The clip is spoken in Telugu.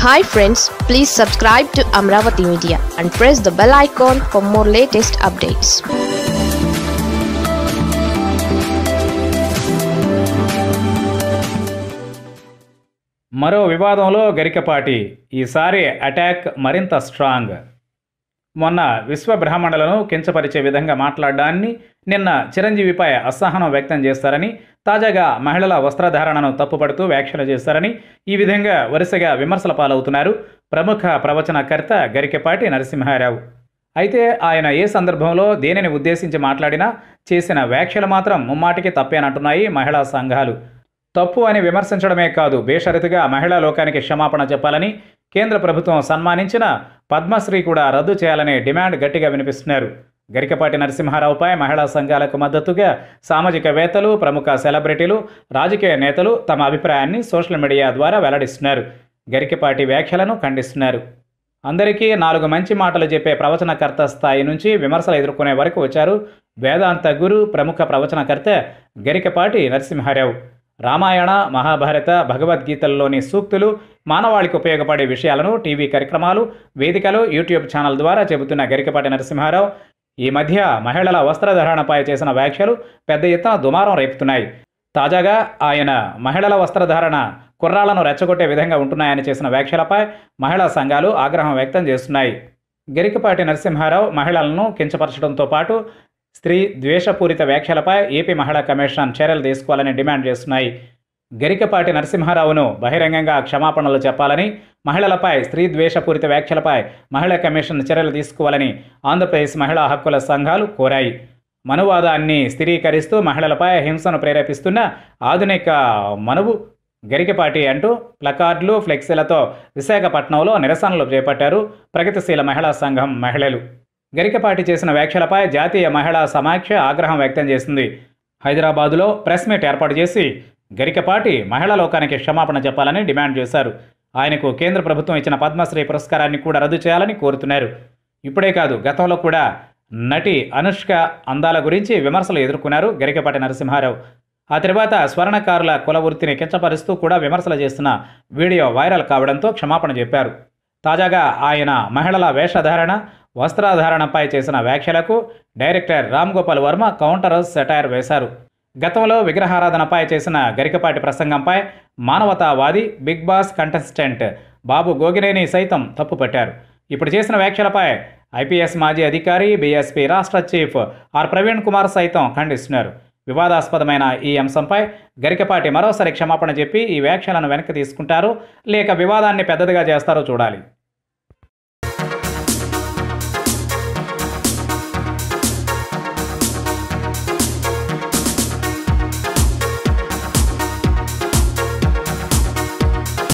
hi friends please subscribe to Amaravati media and press the bell icon for more latest updates మరో వివాదంలో గరికపాటి ఈసారి అటాక్ మరింత స్ట్రాంగ్ మొన్న విశ్వ బ్రాహ్మణులను కించపరిచే విధంగా మాట్లాడడాన్ని నిన్న చిరంజీవిపై అసహనం వ్యక్తం చేస్తారని తాజాగా మహిళల వస్త్రధారణను తప్పుపడుతూ వ్యాఖ్యలు చేస్తారని ఈ విధంగా వరుసగా విమర్శల పాలవుతున్నారు ప్రముఖ ప్రవచనకర్త గరికపాటి నరసింహారావు అయితే ఆయన ఏ సందర్భంలో దేనిని ఉద్దేశించి మాట్లాడినా చేసిన వ్యాఖ్యలు మాత్రం ముమ్మాటికి తప్పేనంటున్నాయి మహిళా సంఘాలు తప్పు అని విమర్శించడమే కాదు బేషరతుగా మహిళా లోకానికి క్షమాపణ చెప్పాలని కేంద్ర ప్రభుత్వం సన్మానించిన పద్మశ్రీ కూడా రద్దు చేయాలనే డిమాండ్ గట్టిగా వినిపిస్తున్నారు గరికపాటి నరసింహారావుపై మహిళా సంఘాలకు మద్దతుగా సామాజికవేత్తలు ప్రముఖ సెలబ్రిటీలు రాజకీయ నేతలు తమ అభిప్రాయాన్ని సోషల్ మీడియా ద్వారా వెల్లడిస్తున్నారు గరికపాటి వ్యాఖ్యలను ఖండిస్తున్నారు అందరికీ నాలుగు మంచి మాటలు చెప్పే ప్రవచనకర్త స్థాయి నుంచి విమర్శలు ఎదుర్కొనే వరకు వచ్చారు వేదాంత గురు ప్రముఖ ప్రవచనకర్త గరికపాటి నరసింహారావు రామాయణ మహాభారత భగవద్గీతల్లోని సూక్తులు మానవాళికి ఉపయోగపడే విషయాలను టీవీ కార్యక్రమాలు వేదికలు యూట్యూబ్ ఛానల్ ద్వారా చెబుతున్న గరికపాటి నరసింహారావు ఈ మధ్య మహిళల వస్త్రధారణపై చేసిన వ్యాఖ్యలు పెద్ద ఎత్తున దుమారం రేపుతున్నాయి తాజాగా ఆయన మహిళల వస్త్రధారణ కుర్రాళ్లను రెచ్చగొట్టే విధంగా ఉంటున్నాయని చేసిన వ్యాఖ్యలపై మహిళా సంఘాలు ఆగ్రహం వ్యక్తం చేస్తున్నాయి గరికపాటి నరసింహారావు మహిళలను కించపరచడంతో పాటు స్త్రీ ద్వేషపూరిత వ్యాఖ్యలపై ఏపీ మహిళా కమిషన్ చర్యలు తీసుకోవాలని డిమాండ్ చేస్తున్నాయి గరికపాటి నరసింహారావును బహిరంగంగా క్షమాపణలు చెప్పాలని మహిళలపై స్త్రీ ద్వేషపూరిత వ్యాఖ్యలపై మహిళా కమిషన్ చర్యలు తీసుకోవాలని ఆంధ్రప్రదేశ్ మహిళా హక్కుల సంఘాలు కోరాయి మనువాదాన్ని స్థిరీకరిస్తూ మహిళలపై హింసను ప్రేరేపిస్తున్న ఆధునిక మనువు గరికపాటి అంటూ ప్లకార్డులు ఫ్లెక్సీలతో విశాఖపట్నంలో నిరసనలు చేపట్టారు ప్రగతిశీల మహిళా సంఘం మహిళలు గరికపాటి చేసిన వ్యాఖ్యలపై జాతీయ మహిళా సమాఖ్య ఆగ్రహం వ్యక్తం చేసింది హైదరాబాదులో ప్రెస్ మీట్ ఏర్పాటు చేసి గరికపాటి మహిళా లోకానికి క్షమాపణ చెప్పాలని డిమాండ్ చేశారు ఆయనకు కేంద్ర ప్రభుత్వం ఇచ్చిన పద్మశ్రీ పురస్కారాన్ని కూడా రద్దు చేయాలని కోరుతున్నారు ఇప్పుడే కాదు గతంలో కూడా నటి అనుష్క అందాల గురించి విమర్శలు ఎదుర్కొన్నారు గరికపాటి నరసింహారావు ఆ తర్వాత స్వర్ణకారుల కుల వృత్తిని కించపరుస్తూ కూడా విమర్శలు చేస్తున్న వీడియో వైరల్ కావడంతో క్షమాపణ చెప్పారు తాజాగా ఆయన మహిళల వేషధారణ వస్త్రధారణపై చేసిన వ్యాఖ్యలకు director Ram Gopal Varma counter satire వేశారు గతంలో విగ్రహారాధనపై చేసిన గరికపాటి ప్రసంగంపై మానవతావాది big boss contestant Babu Gogineni సైతం తప్పుపట్టారు ఇప్పుడు చేసిన వ్యాఖ్యలపై ఐపీఎస్ మాజీ అధికారి బీఎస్పీ రాష్ట్ర చీఫ్ ఆర్ ప్రవీణ్ కుమార్ సైతం ఖండిస్తున్నారు వివాదాస్పదమైన ఈ అంశంపై గరికపాటి మరోసారి క్షమాపణ చెప్పి ఈ వ్యాఖ్యలను వెనక్కి తీసుకుంటారో లేక వివాదాన్ని పెద్దదిగా చేస్తారో చూడాలి